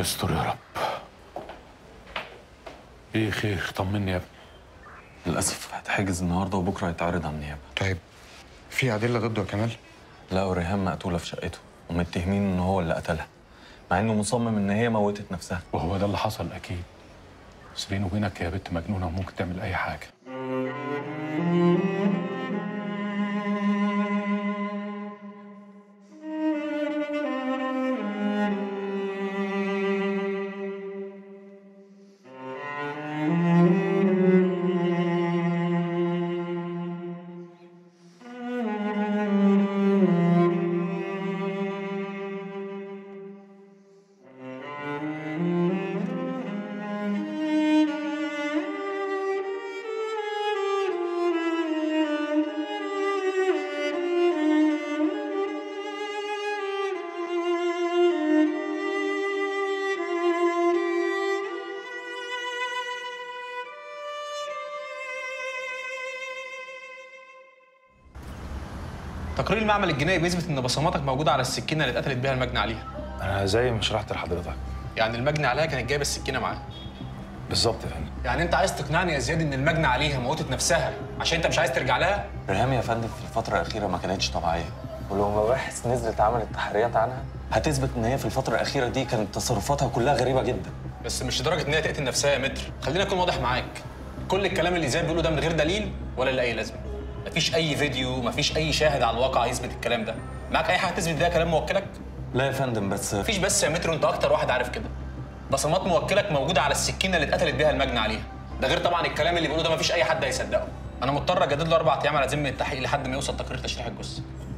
استر يا رب ايه خير طمني يا ابني للأسف هتحجز النهارده وبكره هيتعرض على النيابة طيب في أدلة ضده يا كمال؟ لقوا ريهام مقتولة في شقته ومتهمين إن هو اللي قتلها مع إنه مصمم إن هي موتت نفسها وهو ده اللي حصل اكيد بس بيني وبينك يا بنت مجنونه وممكن تعمل اي حاجه تقرير المعمل الجنائي بيثبت ان بصماتك موجوده على السكينه اللي اتقتلت بيها المجني عليها انا زي ما شرحت لحضرتك يعني المجني عليها كانت جايبه السكينه معاه بالظبط يا فندم يعني انت عايز تقنعني يا زياد ان المجني عليها موتت نفسها عشان انت مش عايز ترجع لها ريهام يا فندم في الفترة الأخيرة ما كانتش طبيعية ولو مباحث نزلت عملت تحريات عنها هتثبت إن هي في الفترة الأخيرة دي كانت تصرفاتها كلها غريبة جدا بس مش لدرجه ان هي تقتل نفسها يا متر خلينا اكون واضح معاك كل الكلام اللي زياد بيقوله ده من غير دليل ولا له اي لازمه مفيش اي فيديو مفيش اي شاهد على الواقع يثبت الكلام ده معاك اي حاجه تثبت ده كلام موكلك لا يا فندم بس مفيش بس يا متر وانت اكتر واحد عارف كده بصمات موكلك موجوده على السكينه اللي اتقتلت بيها المجني عليها ده غير طبعا الكلام اللي بيقوله ده مفيش اي حد هيصدقه انا مضطر اجدد له اربع ايام على ذمه التحقيق لحد ما يوصل تقرير تشريح الجثه